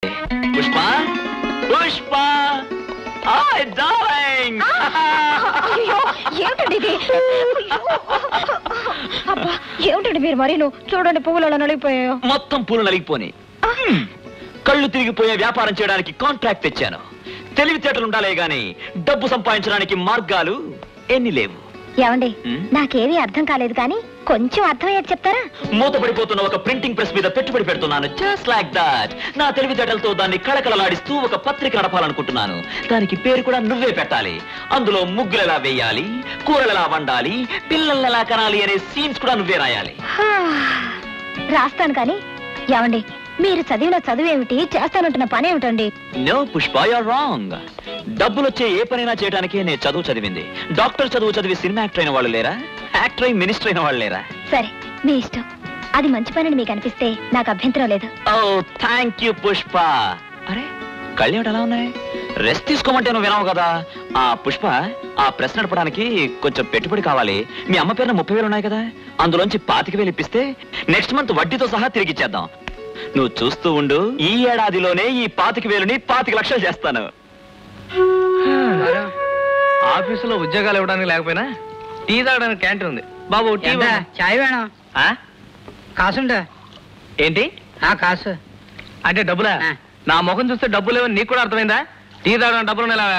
Pushpa Pushpa hi darling అయ్యో ఏమిటండి ఇది అయ్యో. అబ్బా ఏమిటండి మీరు మరి నువ్వు చూడండి పువ్వులు అలా నలిగిపోయాయో మొత్తం పూలు నలిగిపోని కళ్ళు తిరిగిపోయే వ్యాపారం చేయడానికి కాంట్రాక్ట్ తెచ్చాను తెలివితేటలు ఉండాలే గాని డబ్బు సంపాదించడానికి మార్గాలు ఎన్ని లేవు ఏమండి ఉమ్. నాకేమీ అర్థం కాలేదు కానీ కొంచెం అర్థమయ్యేది చెప్తారా మూతపడిపోతున్న ఒక ప్రింటింగ్ ప్రెస్ మీద పెట్టుబడి పెడుతున్నాను జస్ట్ లైక్ దాట్ నా తెలివితేటలతో దాన్ని కళకళలాడిస్తూ ఒక పత్రిక నడపాలనుకుంటున్నాను దానికి పేరు కూడా నువ్వే పెట్టాలి అందులో ముగ్గులు ఎలా వేయాలి కూరలు ఎలా వండాలి పిల్లల్ని ఎలా కనాలి అనే సీన్స్ కూడా నువ్వే రాయాలి హా, రాస్తాను కానీ ఏమండి మీరు చదివిన చదువు ఏమిటి చేస్తానంటున్న పని ఏమిటండి నో పుష్ప యూర్ రాంగ్ డబ్బులు వచ్చే ఏ పనైనా చేయడానికే నేను చదువు చదివింది డాక్టర్ చదువు చదివి సినిమా యాక్టర్ అయిన వాళ్ళు లేరా యాక్టర్ అయి మినిస్టర్ అయిన వాళ్ళు లేరా సరే మీ ఇష్టం అది మంచి పని మీకు అనిపిస్తే నాకు అభ్యంతరం లేదు ఓ థ్యాంక్ యూ పుష్ప అరే కళ్ళేమిటి ఎలా ఉన్నాయి రెస్ట్ తీసుకోమంటే నువ్వు వినవు కదా ఆ పుష్ప ఆ ప్రశ్న నడపడానికి కొంచెం పెట్టుబడి కావాలి మీ అమ్మ పేరున ముప్పై వేలు ఉన్నాయి కదా అందులోంచి పాతిక వేలు ఇప్పిస్తే నెక్స్ట్ మంత్ వడ్డీతో సహా తిరిగి ఇచ్చేద్దాం నువ్వు చూస్తూ ఉండు ఈ ఏడాదిలోనే ఈ పాతిక వేలుని పాతిక లక్షలు చేస్తాను ఆఫీసులో ఉద్యోగాలు ఇవ్వడానికి లేకపోయినా టీ తాగడానికి క్యాంటీన్ ఉంది బాబు టీ ఎంత? ఇవ్వండి. చాయ్ వేణం ఆ? కాసుండా ఏంటి ఆ కాసు అంటే డబ్బులా ఆ. నా ముఖం చూస్తే డబ్బులు లేవని నీకు కూడా అర్థమైందా టీ తాగడానికి డబ్బులు ఎలా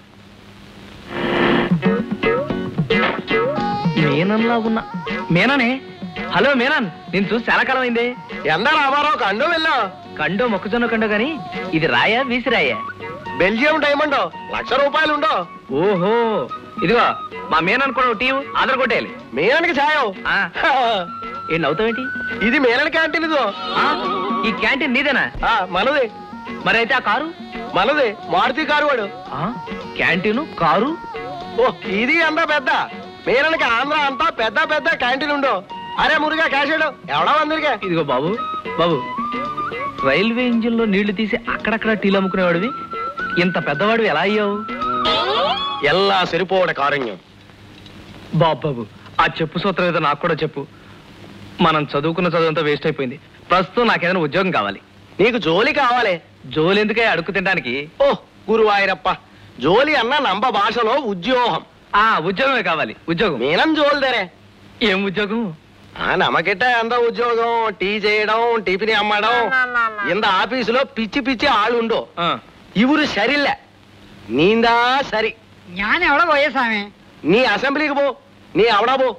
మేనన్లా ఉన్నా మేననే హలో మేనన్ నేను చూసి చాలా కాలం అయింది എന്താ రామారావు కండు వెళ్ళా కండో మొక్కజొన్న కండో గాని ఇది రాయా వీసిరాయా బెల్జియం డైమండ్ లక్ష రూపాయలు ఉండో ఓహో ఇదిగో మా మేనన్ కూడా టీ ఆధార్ కొట్టేయాలి మేననికి సాయం ఆ. ఏం నవ్వుతావేంటి ఇది మేనని క్యాంటీన్ ఇదో ఆ, ఈ క్యాంటీన్ నీదేనా ఆ, మనది మరి అయితే ఆ కారు మనది మారుతి కారు వాడు ఆ, క్యాంటీను కారు ఓ ఇది అంతా పెద్ద మేననికి ఆంధ్ర అంతా పెద్ద పెద్ద క్యాంటీన్ ఉండో అరే మురుగా క్యాషేడు ఎవడా వందరికే ఇదిగో బాబు బాబు రైల్వే ఇంజిన్ లో నీళ్లు తీసి అక్కడక్కడ టీలు అమ్ముకునేవాడివి ఇంత పెద్దవాడివి ఎలా అయ్యావు ఎల్లా సరిపోవడ కారణ్యం బాబు బాబు ఆ చెప్పు సూత్రం ఏదో నాకు కూడా చెప్పు మనం చదువుకున్న చదువు వేస్ట్ అయిపోయింది ప్రస్తుతం నాకేదైనా ఉద్యోగం కావాలి నీకు జోలి కావాలి జోలు ఎందుకే అడుగు తినడానికి ఓ గురువాయిరప్ప జోలి అన్న నంబ భాషలో ఉద్యోగం ఆ ఉద్యోగమే కావాలి ఉద్యోగం మీనం జోలిదరే ఏం ఉద్యోగం ఆ నమకిట్ట ఎంత ఉద్యోగం టీ చేయడం టిఫిన్ అమ్మడం ఇంత ఆఫీసులో పిచ్చి పిచ్చి ఆളുండో ఆ, ఇవురు సరిలే నీందా సరి ഞാൻ എവിടെ പോയ സ്വാമി నీ అసెంబ్లీకి పో నీ అవడా పో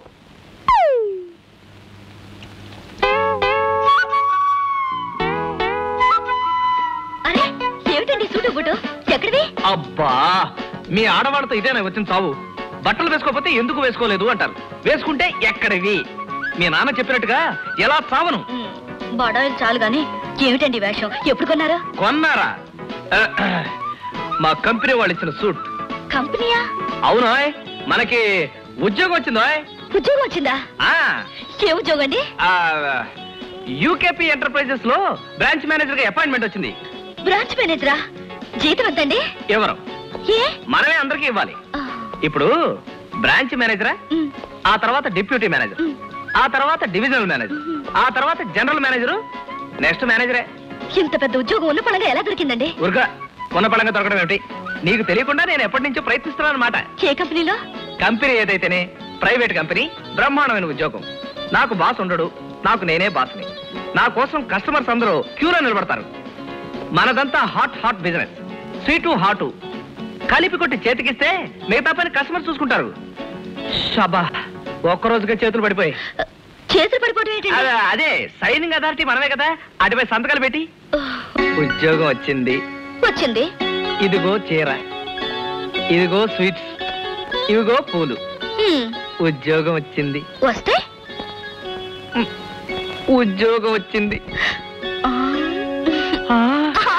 అరే ఏమిటండి సూటు బుటు ఎక్కడిది అబ్బా మీ ఆడవాళ్ళతో ఇదేనా వచ్చిన చావు బట్టలు వేసుకోకపోతే ఎందుకు వేసుకోలేదు అంటారు వేసుకుంటే ఎక్కడివి మీ నాన్న చెప్పినట్టుగా ఎలా చావను బడాయిలు చాలు గాని ఏమిటండి ఈ వేషం ఎప్పుడు కొన్నారా కొన్నారా ఆ, మా కంపెనీ వాళ్ళు ఇచ్చిన సూట్ కంపెనీయా అవునా మనకి ఉద్యోగం వచ్చిందో ఉద్యోగం వచ్చిందా ఆ ఏ ఉద్యోగం అండి యూకేపీ ఎంటర్ప్రైజెస్ లో బ్రాంచ్ మేనేజర్ గా అపాయింట్మెంట్ వచ్చింది బ్రాంచ్ మేనేజరా జీతం ఎంతండి ఎవరు ఏ మనమే అందరికీ ఇవ్వాలి ఆ, ఇప్పుడు బ్రాంచ్ మేనేజరా ఉమ్, ఆ తర్వాత డిప్యూటీ మేనేజర్ ఉమ్. ఆ తర్వాత డివిజనల్ మేనేజర్ ఆ తర్వాత జనరల్ మేనేజర్ నెక్స్ట్ మేనేజరే ఇంత పెద్ద ఉద్యోగం ఉన్న పడంగా ఎలా దొరికిందండి ఉరక ఉన్న పడంగా దొరకడం ఏమిటి నీకు తెలియకుండా నేను ఎప్పటి నుంచో ప్రయత్నిస్తున్నాను అనమాట ఏ కంపెనీలో కంపెనీ ఏదైతేనే ప్రైవేట్ కంపెనీ బ్రహ్మాండమైన ఉద్యోగం నాకు బాస్ ఉండడు నాకు నేనే బాస్ని నా కోసం కస్టమర్స్ అందరూ క్యూలో నిలబడతారు మనదంతా hot hot business sweet hot కలిపి కొట్టి చేతికిస్తే మిగతా పని కస్టమర్ చూసుకుంటారు షబా ఒక్క రోజుగా చేతులు పడిపోయి చేతులు పడిపోవడం ఏంటండి అదే అదే సైనింగ్ అథారిటీ మనమే కదా అటుపై సంతకాలు పెట్టి ఉద్యోగం వచ్చింది వచ్చింది ఇదిగో చీర ఇదిగో స్వీట్స్ ఇవిగో పూలు హ్మ్, ఉద్యోగం వచ్చింది వస్తే ఉద్యోగం వచ్చింది ఆ, ఆ, ఆహా.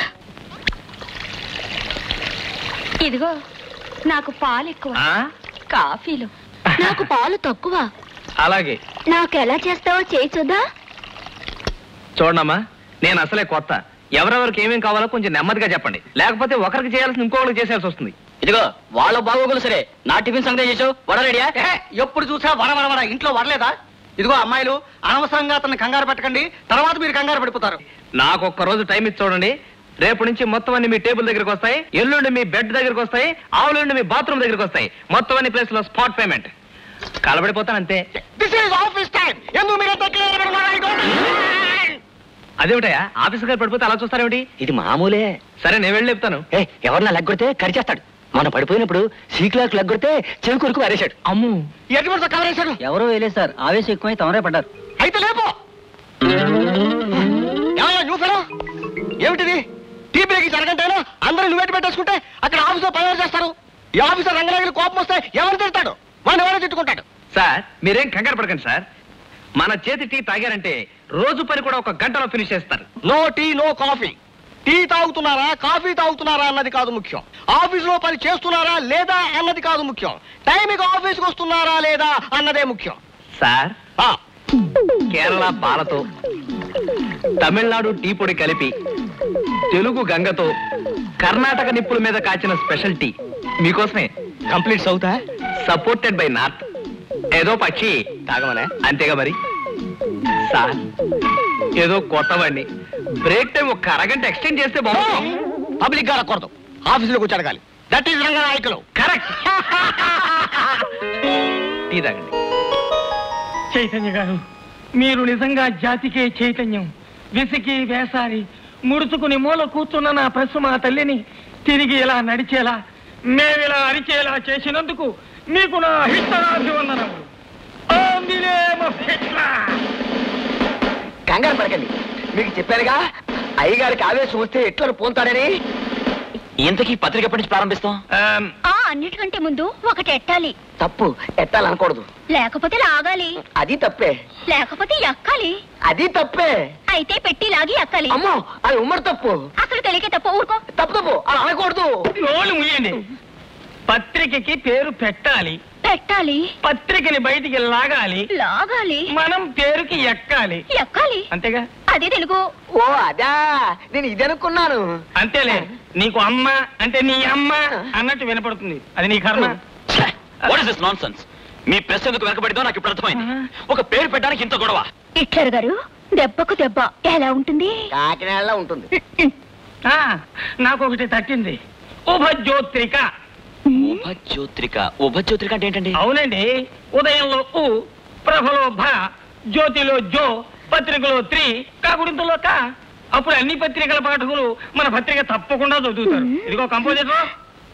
ఇదిగో నాకు పాలు ఎక్కువ ఆ? కాఫీలు నాకు పాలు తక్కువ అలాగే నాకు ఎలా చేస్తావో చేయి చూద్దా చూడమ్మా నేను అసలే కొత్త ఎవరెవరికి ఏమేం కావాలో కొంచెం నెమ్మదిగా చెప్పండి లేకపోతే ఒకరికి చేయాల్సిన ఇంకొకరికి చేసేయాల్సి వస్తుంది ఇదిగో వాళ్ళ బాగోగులు సరే నా టిఫిన్ సంగతి చేసావు వడ రెడీయా ఎప్పుడు చూసా వర వర వర ఇంట్లో వరలేదా ఇదిగో అమ్మాయిలు అనవసరంగా అతన్ని కంగారు పెట్టకండి తర్వాత మీరు కంగారు పడిపోతారు నాకు ఒక్క రోజు టైం ఇచ్చి చూడండి రేపు నుంచి మొత్తం అన్ని మీ టేబుల్ దగ్గరికి వస్తాయి ఎల్లుండి మీ బెడ్ దగ్గరికి వస్తాయి ఆవులుండి మీ బాత్రూమ్ దగ్గరికి వస్తాయి మొత్తం అన్ని ప్లేస్ లో స్పాట్ పేమెంట్ కలబడిపోతాను అంతే దిస్ ఈజ్ ఆఫీస్ టైం ఎందుకు మీరు అదేమిటయా ఆఫీస్ గారు పడిపోతే అలా చూస్తారేమిటి ఇది మామూలే సరే నేను వెళ్ళి చెప్తాను ఏ ఎవరన్నా లెగ్గొడితే కరిచేస్తాడు మనం పడిపోయినప్పుడు సీక్లాక్ లెగ్గొడితే చెవి కొరకు అరేశాడు అమ్ము ఎటు పడితే కవర్ చేశారు ఎవరో వేలేదు సార్ ఆవేశం ఎక్కువై తమరే పడ్డారు అయితే లేపో ఏమయ్యా నువ్వు ఫెలో ఏమిటిది టీ బ్రేక్ జరగంటేనా అందరూ నువ్వేటి పెట్టేసుకుంటే అక్కడ ఆఫీసులో పని చేస్తారు ఈ ఆఫీసర్ రంగనాయకులు కోపం వస్తే ఎవరు తిడతాడు వాడిని ఎవరో తిట్టుకుంటాడు సార్ మీరేం కంగారు పడకండి సార్ మన చేతి టీ తాగారంటే రోజు పని కూడా ఒక గంటలో ఫినిష్ చేస్తారు no tea no coffee tea తాగుతున్నారా కాఫీ తాగుతున్నారా అన్నది కాదు ముఖ్యం ఆఫీసులో పని చేస్తున్నారా లేదా అన్నది కాదు ముఖ్యం టైంకి ఆఫీస్కి వస్తున్నారా లేదా అన్నదే ముఖ్యం సార్ ఆ, కేరళ పాలతో తమిళనాడు టీ పొడి కలిపి తెలుగు గంగతో కర్ణాటక నిప్పుల మీద కాచిన స్పెషల్ టీ మీకోసమే కంప్లీట్ అవుతా సపోర్టెడ్ బై నార్త్ ఏదో పక్షి తాగమనే అంతేగా మరి సార్ ఏదో కొత్తవాడిని బ్రేక్ టైం ఒక అరగంట ఎక్స్టెండ్ చేస్తే బాగుంటుంది పబ్లిక్ గా రాకూడదు ఆఫీసులో కూర్చో అడగాలి that is Ranganayakulu correct tea తాగండి చైతన్య గారు మీరు నిజంగా జాతికే చైతన్యం విసికి వేసారి ముడుచుకుని మూల కూర్చున్న నా ప్రశ్న మా తల్లిని తిరిగి ఇలా నడిచేలా మేమిలా అరిచేలా చేసినందుకు మీకు నా హితరాభివందనములు ఓం విలేమ ఫిట్లా. కంగారు పడకండి మీకు చెప్పారుగా అయ్యగారికి ఆవేశం వస్తే ఎట్లా పోతాడని ఇంతకీ పత్రిక ఎప్పటి నుంచి ప్రారంభిస్తాం ఆమ్, ఆ అన్నిటికంటే ముందు ఒకటి ఎట్టాలి తప్పు ఎత్తాలనకూడదు లేకపోతే లాగాలి అది తప్పే లేకపోతే ఎక్కాలి అది తప్పే అయితే పెట్టి లాగి ఎక్కాలి అమ్మో అది ఉమ్మడి తప్పు అసలు తెలియకే తప్ప ఊరుకో తప్పు తప్పు అలా అనకూడదు నోళ్ళు ముయ్యండి పత్రికకి పేరు పెట్టాలి పెట్టాలి పత్రికని బయటికి లాగాలి లాగాలి మనం పేరుకి ఎక్కాలి ఎక్కాలి అంతేగా అదే తెలుగు ఓ అదా నేను ఇది అనుకున్నాను అంతేలే నీకు అమ్మ అంటే నీ అమ్మ అన్నట్టు వినపడుతుంది అది నీ కర్మ what is this nonsense మీ ప్రశ్న ఎందుకు వెనకబడిందో నాకు ఇప్పుడు అర్థమైంది ఒక పేరు పెట్టడానికి ఇంత గొడవ హిట్లర్ గారు దెబ్బకు దెబ్బ ఎలా ఉంటుంది కాకినాడలో ఉంటుంది ఆ, నాకు ఒకటి తట్టింది ఉభజ్యోత్రిక ఉభజ్యోత్రిక ఉభజ్యోత్రిక అంటే ఏంటండి అవునండి ఉదయంలో ఉ ప్రభలో భ జ్యోతిలో జో పత్రికలో త్రి కాకుడింతలో క అప్పుడు అన్ని పత్రికల పాఠకులు మన పత్రిక తప్పకుండా చదువుతారు ఇదిగో కంపోజిటర్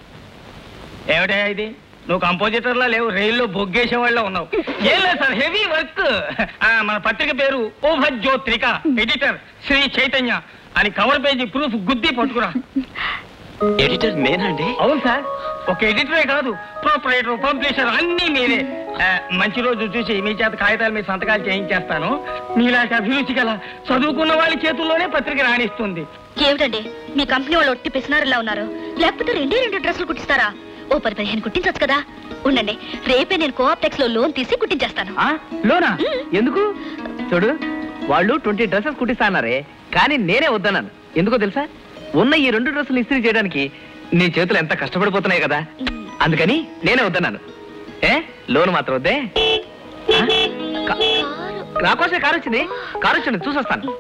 ఏమిటా ఇది నువ్వు కంపోజిటర్లా లేవు రైల్లో బొగ్గేసే వాళ్ళ ఉన్నావు ఏం లేదు సార్ హెవీ వర్క్ మన పత్రిక పేరు ఓభజ్యోత్రిక ఎడిటర్ శ్రీ చైతన్య అని కవర్ పేజీ ప్రూఫ్ గుద్ది పట్టుకురా ఎడిటర్ నేనా అండి అవును సార్ ఒక ఎడిటరే కాదు ప్రొపరేటర్ పబ్లిషర్ అన్ని మీరే ఆ, మంచి రోజు చూసి మీ చేత కాగితాలు మీ సంతకాలు చేయించేస్తాను మీలాంటి అభిరుచి గల చదువుకున్న వాళ్ళ చేతుల్లోనే పత్రిక రాణిస్తుంది ఏమిటండి మీ కంపెనీ వాళ్ళు ఒట్టి పిసినారులా ఉన్నారు లేకపోతే రెండే రెండు డ్రెస్సులు కుట్టిస్తారా ఓ పది పదిహేను కుట్టించచ్చు కదా ఉండండి రేపే నేను కోఆప్టెక్స్ లో లోన్ తీసి కుట్టించేస్తాను ఆ, లోనా ఎందుకు చూడు వాళ్ళు ట్వంటీ డ్రెస్సెస్ కుట్టిస్తా అన్నారే కానీ నేనే వద్దన్నాను ఎందుకో తెలుసా ఉన్న ఈ రెండు డ్రెస్సులు ఇస్త్రీ చేయడానికి నీ చేతులు ఎంత కష్టపడిపోతున్నాయి కదా అందుకని నేనే వద్దన్నాను ఏ లోన్ మాత్రం వద్దే ఆ? కా- నా కోసం కారు వచ్చింది కారు వచ్చింది చూసొస్తాను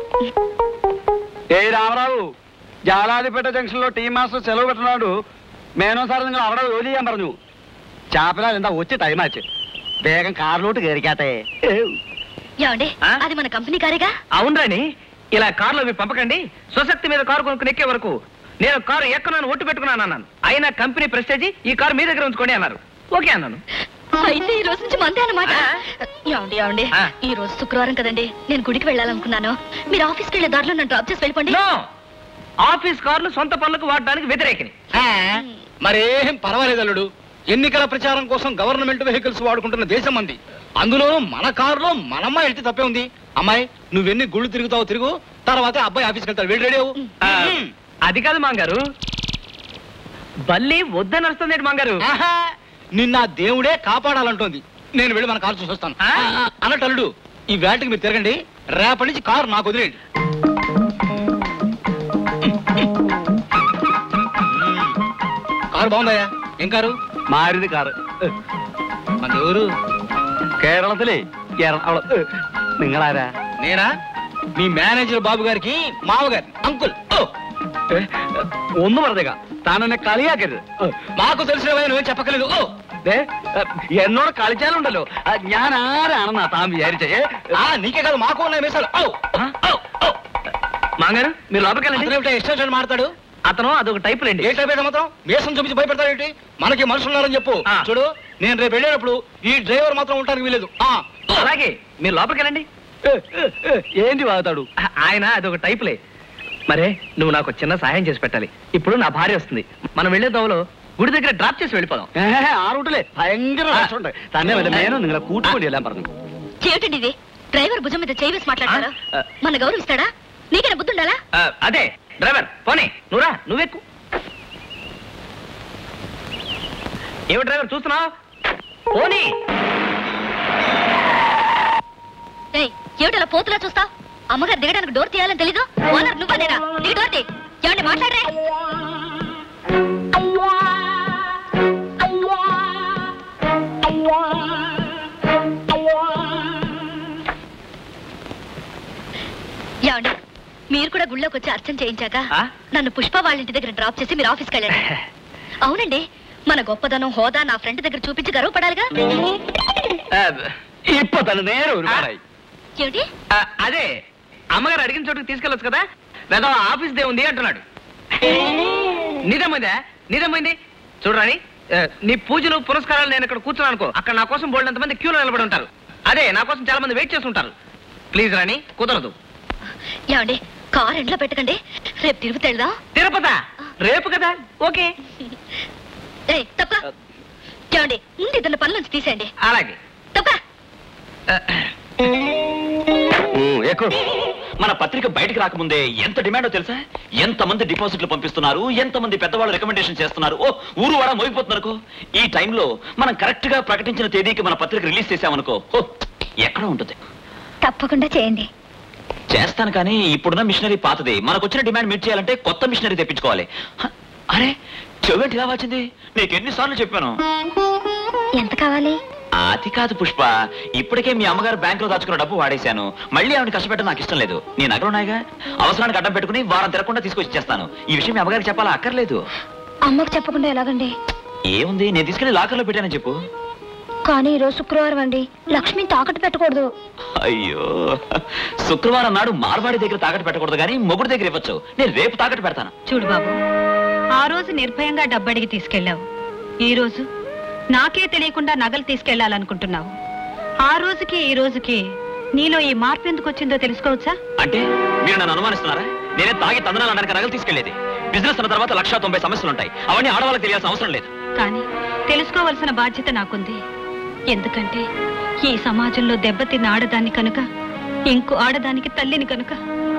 ఏ రామరావు ജാലാതിപേട്ട ജംഗ്ഷനിലോ ടീം മാസ്റ്റർ ചെലവ് പെട്ടുന്നാడు മേനോ സാർ നിങ്ങൾ അവിടെ ജോലി ചെയ്യാൻ പറഞ്ഞു ചാപ്പലാൽ എന്താ ഒച്ച ടൈം ആച്ച് വേഗം കാറിലോട്ട് കയറിക്കാട്ടെ ఏమండి ఆ? అది మన కంపెనీ కారేగా అవునరాని ఇలా కారులో అవి పంపకండి స్వశక్తి మీద కారు కొనుక్కుని ఎక్కే వరకు నేను కారు ఎక్కనని ఒట్టు పెట్టుకున్నాను అన్నాను అయినా కంపెనీ ప్రెస్టేజీ ఈ కారు మీ దగ్గర ఉంచుకోండి అన్నారు ఓకే అన్నాను అయితే ఈ రోజు నుంచి మందే అన్నమాట ఆ. ఏమండి ఏమండి ఆ. ఈ రోజు శుక్రవారం కదండి నేను గుడికి వెళ్ళాలనుకున్నాను మీరు ఆఫీస్కి వెళ్ళే దారిలో నన్ను డ్రాప్ చేసి వెళ్ళిపోండి నో ఆఫీస్ కార్లు సొంత పనులకు వాడడానికి వ్యతిరేకిని మరేం పర్వాలేదు అల్లుడు ఎన్నికల ప్రచారం కోసం గవర్నమెంట్ వెహికల్స్ వాడుకుంటున్న దేశం మంది అందులో మన కారులో మనమ్మాయి వెళ్తే తప్పే ఉంది అమ్మాయి నువ్వెన్ని గుళ్ళు తిరుగుతావు తిరుగు తర్వాత అబ్బాయి ఆఫీస్కి వెళ్తాడు వెళ్ళి రెడీ అవ్వు. ఆ, అది కాదు మాంగారు బల్లి వద్దని వస్తుంది మాంగారు ఆహా, నిన్న ఆ దేవుడే కాపాడాలంటోంది నేను వెళ్ళి మన కారు చూసొస్తాను ఆ? ఆ, ఆ, అన్నట్టు అల్లుడు ఈ వేటకి మీరు తిరగండి రేపటి నుంచి కారు నాకు వదిలేయండి కారు బాగుందయ్యా ఏం కారు മാരുതി കാറ് మన ఎవరు കേരളത്തിലേ എറണാകുളം നിങ്ങളാരാ నేనా మీ మేనేజర్ బాబు గారికి మామగారి అంకుల్ ఓ ഒന്ന് പറഞ്ഞേക്ക താനെന്നെ കളിയാക്കരുത് మాకు తెలిసిన నువ్వేం చెప్పకలేదు ఓ ദേ, എന്നോട് കളിച്ചാലുണ്ടല്ലോ ആ, ഞാൻ ആരാണെന്നാ താൻ വിചാരിച്ചേ ఆ నీకే కాదు మాకు ఉన్నాయి మీసాలు ఓ ఓ ఓ మాంగారు మీరు లోపలికి వెళ్ళండి అతను ఎక్స్టెన్షన్ మాడతాడు అతను అదొక టైప్ రండి ఏ టైప్ అయితే మాత్రం మీసం చూపించి భయపెడతాడు ఏంటి మనకి మనుషులు ఉన్నారని చెప్పు ఆ. చూడు నేను రేపు వెళ్ళేటప్పుడు ఈ డ్రైవర్ మాత్రం ఉండడానికి వీలేదు ఆ. అలాగే మీరు లోపలికి వెళ్ళండి ఏంటి వాగుతాడు ఆయన అదొక టైప్లే మరే నువ్వు నాకు చిన్న సహాయం చేసి పెట్టాలి ఇప్పుడు నా భార్య వస్తుంది మనం వెళ్ళే దోవలో గుడి దగ్గర డ్రాప్ చేసి వెళ్ళిపోదాం ആ റൂട്ടിലെ ഭയങ്കര രസമുണ്ട് തന്നെ വല്ല മേനോ നിങ്ങളെ കൂട്ടുകൊണ്ടി എല്ലാം പറഞ്ഞു ఏమిటండి ఇది డ్రైవర్ భుజం మీద చేయి వేసి మాట్లాడతారా ఆ, మన గౌరవిస్తాడా నీకైనా బుద్ధి ఉండాలా ఆ, అదే డ్రైవర్ పోనీ నువ్వురా నువ్వెక్కు ఏమి డ్రైవర్ చూస్తున్నావు పోనీ ఏయ్ ఏమిటి అలా పోతులా చూస్తా అమ్మగారు దిగడానికి డోర్ తీయాలని తెలీదు ఓనర్ నువ్వనేనా నీ డోర్ తీ ఏమండి మాట్లాడరే ఏమండి మీరు కూడా గుళ్ళోకి వచ్చి అర్చన చేయించాక ఆ? నన్ను పుష్ప వాళ్ళ ఇంటి దగ్గర డ్రాప్ చేసి మీరు ఆఫీస్కి వెళ్ళండి అవునండి మన గొప్పదనం హోదా నా ఫ్రెండ్ దగ్గర చూపించి గర్వపడాలిగా ഇപ്പൊ തന്നെ നേരെ ഒരുപാടായി ఏమిటి ఆ, అదే అమ్మగారు అడిగిన చోటుకి తీసుకెళ్ళొచ్చు కదా లేదా ఆఫీస్ దే ఉంది అంటున్నాడు నిజమైందా నిజమైంది చూడరాని ఆ, నీ పూజలు పురస్కారాలు నేను ఇక్కడ కూర్చున్నాను అనుకో అక్కడ నా కోసం బోల్డ్ మంది క్యూలో నిలబడి ఉంటారు అదే నా కోసం చాలా మంది వెయిట్ చేస్తుంటారు ప్లీజ్ రాణి కుదరదు ఏమండి కార్ ఎండ్లో పెట్టకండి రేపు తిరుపతి వెళ్దాం తిరుపత రేపు కదా ఓకే ఏయ్ తప్ప ఏమండి ముందు ఇద్దరు పనుల నుంచి తీసేయండి అలాగే తప్ప ఎక్కువ మన పత్రిక బయటికి రాకముందే ఎంత డిమాండో తెలుసా ఎంత మంది డిపాజిట్లు పంపిస్తున్నారు ఎంత మంది పెద్దవాళ్ళు రికమెండేషన్ చేస్తున్నారు ఓ ఊరు వాడ మోగిపోతున్నారు ఈ టైంలో మనం కరెక్ట్ గా ప్రకటించిన తేదీకి మన పత్రిక రిలీజ్ చేసామనుకో ఓ, ఎక్కడ ఉంటుంది తప్పకుండా చేయండి చేస్తాను కానీ ఇప్పుడున్న మిషనరీ పాతది మనకు వచ్చిన డిమాండ్ మీట్ చేయాలంటే కొత్త మిషనరీ తెప్పించుకోవాలి హ, అరే చెవేంటి ఇలా వచ్చింది నీకు ఎన్నిసార్లు చెప్పాను ఎంత కావాలి అది కాదు పుష్ప ఇప్పటికే మీ అమ్మగారు బ్యాంకులో దాచుకున్న డబ్బు వాడేశాను మళ్ళీ ఆవిడ కష్టపెట్టడం నాకు ఇష్టం లేదు నీ నగలున్నాయిగా అవసరానికి అడ్డం పెట్టుకుని వారం తిరగకుండా తీసుకొచ్చి ఇచ్చేస్తాను ఈ విషయం మీ అమ్మగారికి చెప్పాలా అక్కర్లేదు అమ్మకు చెప్పకుండా ఎలాగండి ఏముంది నేను తీసుకెళ్లి లాకర్లో పెట్టానని చెప్పు కానీ ఈరోజు శుక్రవారం అండి లక్ష్మి తాకట్టు పెట్టకూడదు అయ్యో శుక్రవారం నాడు మార్వాడి దగ్గర తాకట్టు పెట్టకూడదు కానీ మొగుడు దగ్గర ఇవ్వచ్చు నేను రేపు తాకట్టు పెడతాను చూడు బాబు ఆ రోజు నిర్భయంగా డబ్బడిగి తీసుకెళ్ళావు ఈ రోజు నాకే తెలియకుండా నగలు తీసుకెళ్లాలనుకుంటున్నావు ఆ రోజుకి ఈ రోజుకి నీలో ఈ మార్పు ఎందుకు వచ్చిందో తెలుసుకోవచ్చా అంటే మీరు నన్ను అనుమానిస్తున్నారా నేనే తాగి తందనాలు అనడానికి నగలు తీసుకెళ్లేది బిజినెస్ అన్న తర్వాత లక్ష తొంభై సమస్యలు ఉంటాయి అవన్నీ ఆడవాళ్ళకి తెలియాల్సిన అవసరం లేదు కానీ తెలుసుకోవలసిన బాధ్యత నాకుంది ఎందుకంటే ఈ సమాజంలో దెబ్బతిన్న ఆడదాన్ని కనుక ఇంకో ఆడదానికి తల్లిని కనుక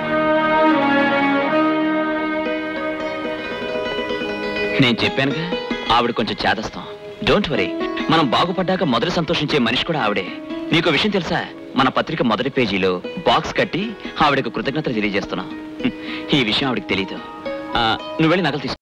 నేను చెప్పానుగా ఆవిడ కొంచెం చేదస్తాం డోంట్ వరీ మనం బాగుపడ్డాక మొదటి సంతోషించే మనిషి కూడా ఆవిడే నీకు విషయం తెలుసా మన పత్రిక మొదటి పేజీలో బాక్స్ కట్టి ఆవిడకు కృతజ్ఞతలు తెలియజేస్తున్నా హ్మ్. ఈ విషయం ఆవిడకి తెలీదు ఆ, నువ్వు వెళ్ళి నగలు తీసుకో